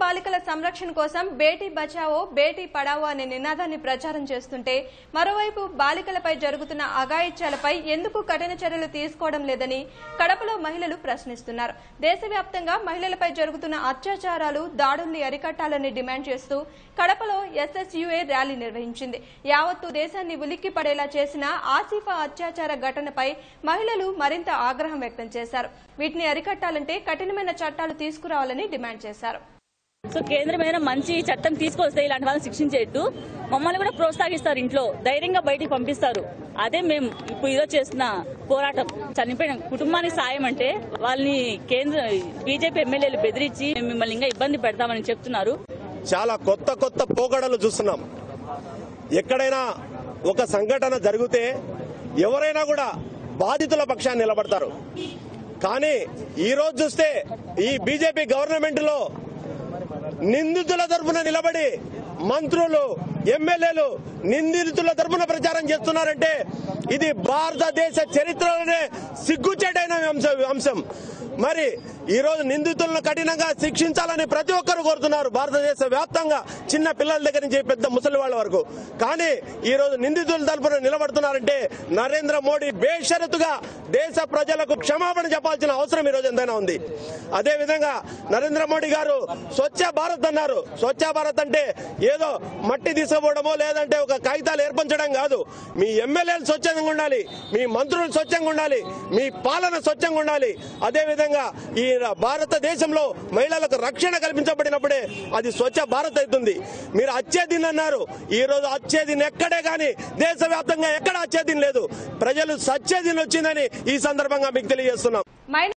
బాలికల సంరక్షణ కోసం బేటీ బచావో బేటీ పడావో అనే నినాదాన్ని ప్రచారం చేస్తుంటే మరోవైపు బాలికలపై జరుగుతున్న అఘాయిత్యాలపై ఎందుకు కఠిన చర్యలు తీసుకోవడం లేదని కడపలో మహిళలు ప్రశ్నిస్తున్నారు దేశవ్యాప్తంగా మహిళలపై జరుగుతున్న అత్యాచారాలు దాడుల్ని అరికట్టాలని డిమాండ్ చేస్తూ కడపలో ఎస్ఎస్యుఏ ర్యాలీ నిర్వహించింది యావత్తు దేశాన్ని ఉలిక్కి పడేలా చేసిన ఆసిఫా అత్యాచార ఘటనపై మహిళలు మరింత ఆగ్రహం వ్యక్తం చేశారు వీటిని అరికట్టాలంటే కఠినమైన చట్టాలు తీసుకురావాలని డిమాండ్ చేశారు సో కేంద్రం ఏదైనా మంచి చట్టం తీసుకొస్తే ఇలాంటి వాళ్ళని శిక్షించేట్టు మమ్మల్ని కూడా ప్రోత్సహిస్తారు ఇంట్లో ధైర్యంగా బయటికి పంపిస్తారు అదే మేము ఇప్పుడు ఈరోజు చేస్తున్న పోరాటం చనిపోయిన కుటుంబానికి సాయం అంటే వాళ్ళని కేంద్ర బీజేపీ ఎమ్మెల్యేలు బెదిరించి మేము మిమ్మల్ని ఇంకా ఇబ్బంది పెడతామని చెప్తున్నారు చాలా కొత్త కొత్త పోకడలు చూస్తున్నాం ఎక్కడైనా ఒక సంఘటన జరిగితే ఎవరైనా కూడా బాధితుల పక్షాన్ని నిలబడతారు కానీ ఈ రోజు చూస్తే ఈ బీజేపీ గవర్నమెంట్ లో నిందితుల తరపున నిలబడి మంత్రులు ఎమ్మెల్యేలు నిందితుల తరపున ప్రచారం చేస్తున్నారంటే ఇది భారతదేశ చరిత్రలోనే సిగ్గుచేటైన అంశం అంశం మరి ఈ రోజు నిందితులను కఠినంగా శిక్షించాలని ప్రతి ఒక్కరు కోరుతున్నారు భారతదేశ వ్యాప్తంగా చిన్న పిల్లల దగ్గర నుంచి పెద్ద ముసలి వాళ్ళ వరకు కానీ ఈ రోజు నిందితుల తరపున నిలబడుతున్నారంటే నరేంద్ర మోడీ బేషరతుగా దేశ ప్రజలకు క్షమాపణ చెప్పాల్సిన అవసరం ఈ రోజు ఎంతైనా ఉంది అదే విధంగా నరేంద్ర మోడీ గారు స్వచ్ఛ భారత్ అన్నారు స్వచ్ఛ భారత్ అంటే ఏదో మట్టి తీసుకుపోవడమో లేదంటే ఒక కాగితాలు ఏర్పరచడం కాదు మీ ఎమ్మెల్యేలు స్వచ్ఛంగా ఉండాలి మీ మంత్రులు స్వచ్ఛంగా ఉండాలి మీ పాలన స్వచ్ఛంగా ఉండాలి అదే విధంగా ఈ భారతదేశంలో మహిళలకు రక్షణ కల్పించబడినప్పుడే అది స్వచ్ఛ భారత్ అవుతుంది మీరు అచ్చేదిన్ అన్నారు ఈ రోజు అచ్చేదిన్ ఎక్కడే గాని దేశవ్యాప్తంగా ఎక్కడ అచ్చేదిన్ లేదు ప్రజలు సచ్చేదిన్ వచ్చిందని ఈ సందర్భంగా మీకు తెలియజేస్తున్నాం మైనారిటీ